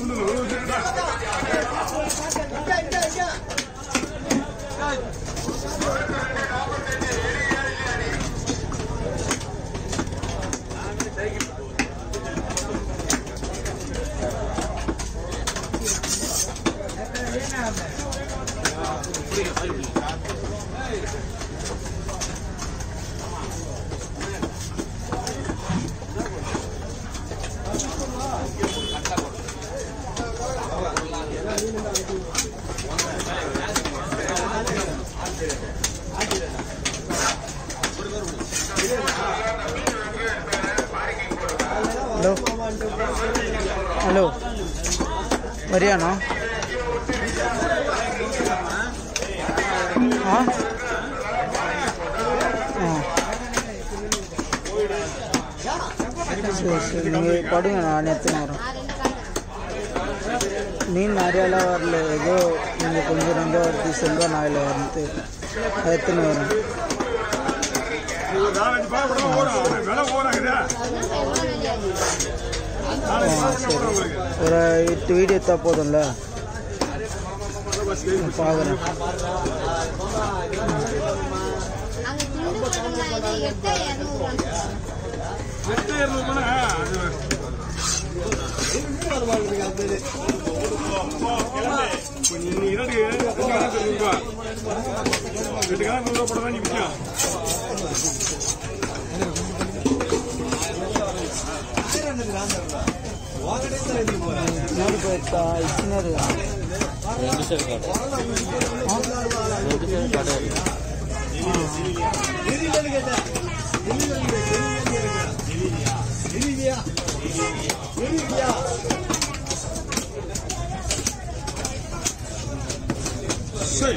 Hello hello வரியாண்ணா ஆ ஆ சரி சரி நீங்கள் படுங்க நான் எடுத்துன்னு வரேன் மீன் நிறையாலாம் வரல ஏதோ நீங்கள் கொஞ்சம் ரொம்ப வருது செல்வா நாயில் வந்து அதை எடுத்துன்னு வரேன் நாலஞ்சு பாய் கூட ஓடும் விலை ஓடாக்குதா நாலஞ்சு பாய் கூட ஓடும் உங்களுக்கு ஒரு எட்டு வீடியோ எடுத்தால் போதும்ல பார்க்குறேன் அங்க துண்டு போடுங்க இது எட்டா இரநூறு எட்டு இருநூறு மணி அது கொஞ்சம் இன்னைக்கு இரண்டு ரெண்டு கணக்கு நூறுரூவா ரெண்டு கணக்கு நூறுரூவா போட தான் நீ விஷயம் ನೋಡಿ போயிருக்கா இச்சினாரு சரி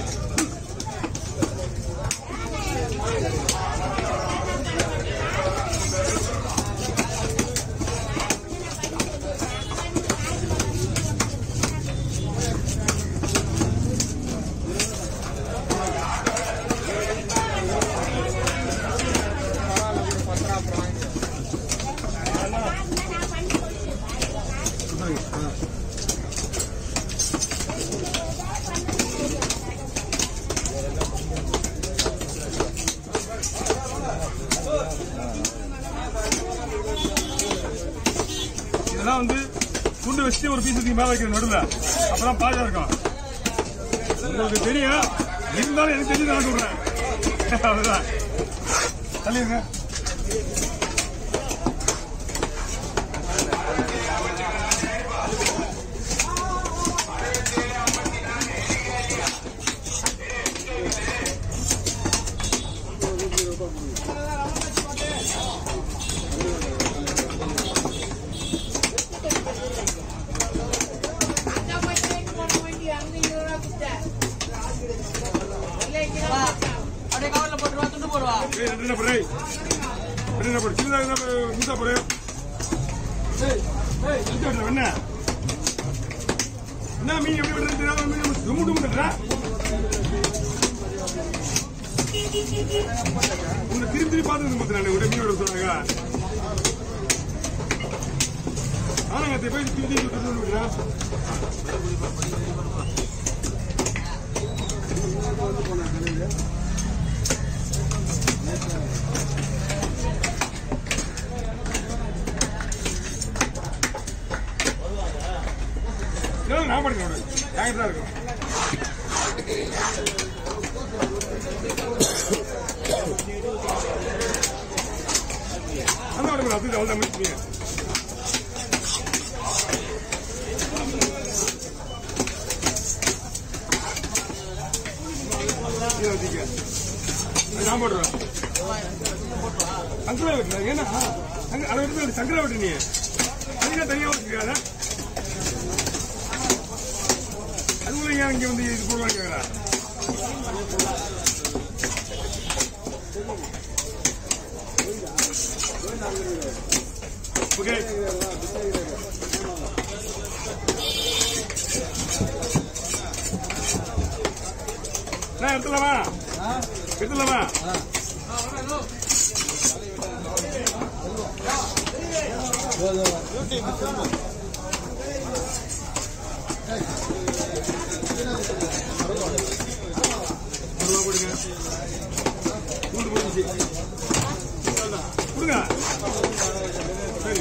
இதெல்லாம் வந்து துண்டு வச்சு ஒரு பீஸ் மேல வைக்கிற நடுவில் அப்பதான் பாஜா இருக்கும் உங்களுக்கு தெரியும் இருந்தாலும் எனக்கு தெரிஞ்சு நான் சொல்றேன் அதுதான் தள்ளிடுங்க ஏய், ரெண்டு என்ன போடு, ஏய். ரெண்டு என்ன போடு, சின்னதா என்ன போடு, முழுசா போடு. ஏய், ஏய், இழுத்து விடுறா, என்ன? என்ன மீன் எப்படி விடுறது தெரியாம மீன் நம்ம டும்மு டும்மு தட்டுறா? உன்னை திருப்பி திருப்பி பார்த்துட்டு பார்த்தேன் நான் ஒரு மீன் விட சொன்னாங்க ஆனாங்க அத்தை போய் திருப்பி திருப்பி திருப்பி விடுறா இதெல்லாம் நான் படிக்கணும் விடு. என்கிட்ட தான் இருக்கும் அந்த விட அது அவ்வளோ முடிச்சுங்க இதை வச்சுக்க. அது நான் போடுறேன் சங்கரா வெட்டுல ஏன்னா சங்க- அதை விட்டு சங்கரா வெட்டு நீ அதுக்கு தனியாக வச்சுக்காத அதுக்குள்ள ஏன் இங்க வந்து இது போடுவாங்க கேக்குறா ஓகே நான் எடுத்துலாமா எடுத்துலாமா ஒரு ரூபா கொடுங்க கூண்டு போயிடுச்சு அவ்வளவுதான். கொடுங்க சரி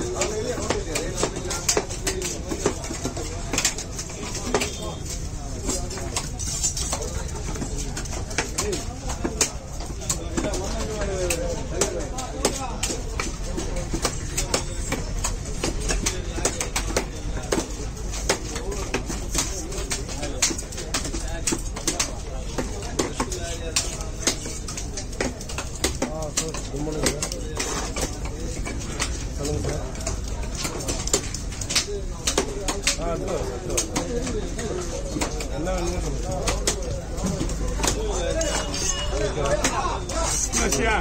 என்னாச்சியா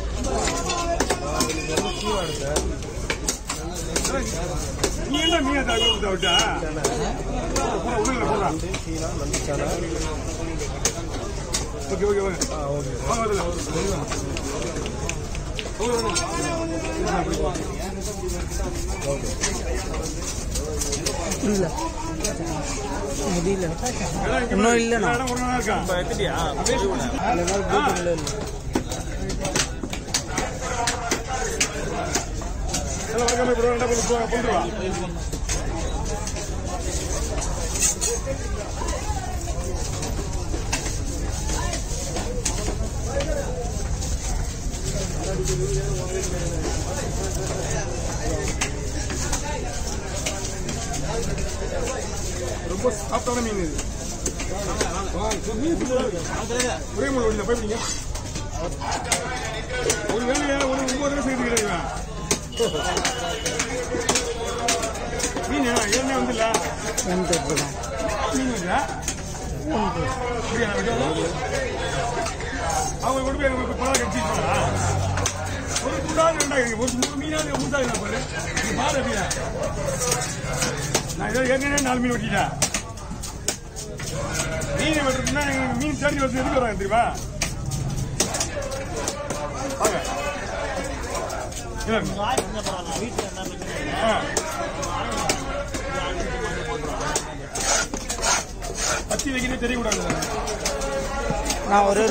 நீ என்ன மீனை தவிர கொடுத்த விட்டா போடா உள்ள போடா ஓகே ஓகே ஓகே வாங்க வரல புரியல முடியல இன்னும் இல்லைண்ணா இடம் ஒரு நாள் இருக்கா இல்லைன்னா கூட்டிங்களே இல்லை எல்லாம் வழக்கமா இப்படி ரெண்டா கொண்டு போ- கொண்டு வா ரொம்ப சாப்பிட்டான மீன் இது ஆ, இது மீன் சும்மா இருக்கு. ஒரே முள் ஒடியில போய்பிடிங்க ஒரு வேலையை ஒரு ஒன்பது ரூபா செய்து கிடையாது மீன் ஏற்கனவே வந்துல்ல என் பேர் தான் மீன் வந்துடா அப்படியா நான் விட்டு அவங்க கொண்டு போய் உங்களுக்கு பழம் கட்டிட்டு ஒரு துண்டாவது ரெண்டாயிரம் ஒரு மூணு மீனாவது மூட்டாவது பாரு நீ பாரு அப்படியா நான் ஏதோ ஏற்கனவே நாலு மீன் வெட்டிட்டேன் மீன் வெட்டுறதுன்னா எங்களுக்கு மீன் தேடி வந்து எதுக்கு வராங்க தெரியுமா வாங்க இல்ல. ஆ. பத்தி வைக்கணும் தெரியக்கூடாது நான் ஒரு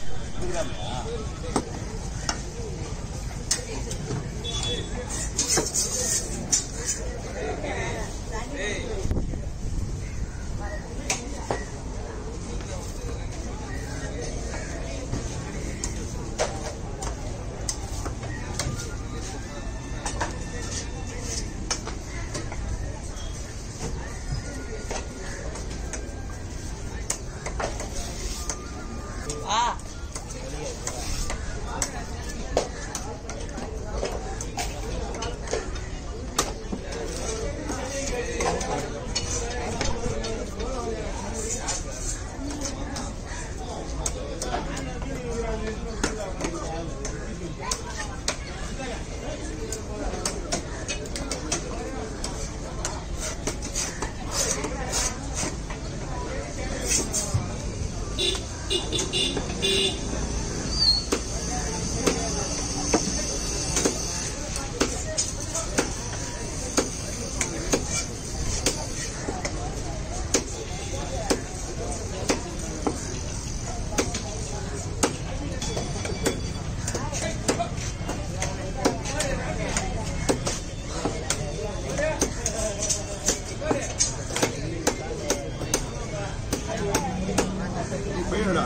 பையனடா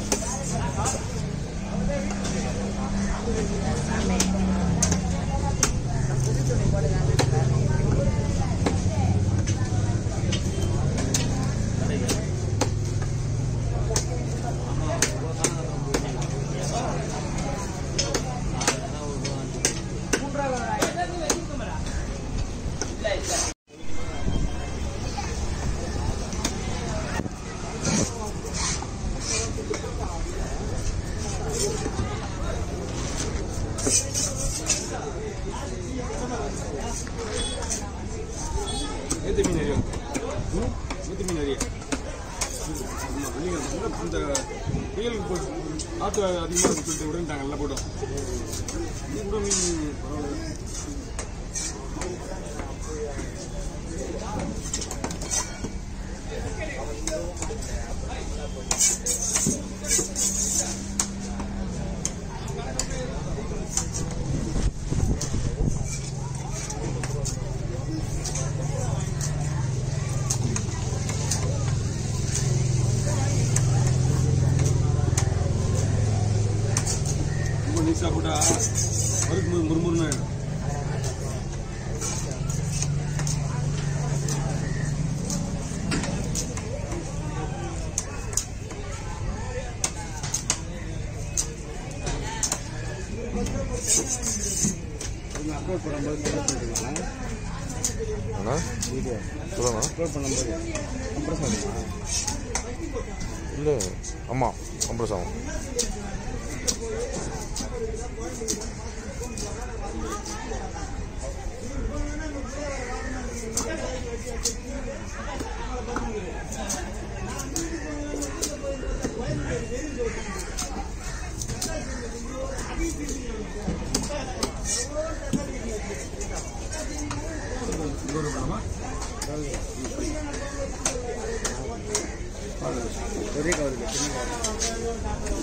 ஏத்து மீன் நிறைய ம்? ஏத்து மீன் நிறைய ஆமா, வெள்ளிக்கிழமை கூட அந்த புயலுக்கு போய் ஆற்று அதிகமாக இருக்குன்னு சொல்லிட்டு விடுன்ட்டாங்க எல்லாம் போட்டோம் இது கூட மீன் பரவாயில்ல எக்ஸ்ட்ரா போட்டா வறுக்கும் போது முறுமுறுன்னு ஆயிடும் நீங்கள் அப்லோட் பண்ணும்போது சொல்ல சொல்லிட்டுங்களா அண்ணா வீடியோ சொல்லுங்க அப்லோட் பண்ணும்போது கம்ப்ரஸ் ஆகுமா இல்லை ஆமாம் கம்ப்ரஸ் ஆகும் இன்னொரு படமா பெரிய கவருக்கு சின்ன கவர்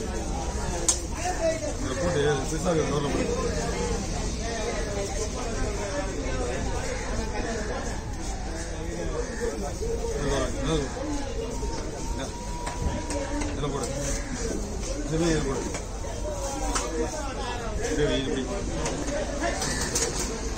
இதில் போட்டு பெருசாக நோரில் போட்டு இதில் போடு இதுவே இது போடு இது வை, இது இப்படி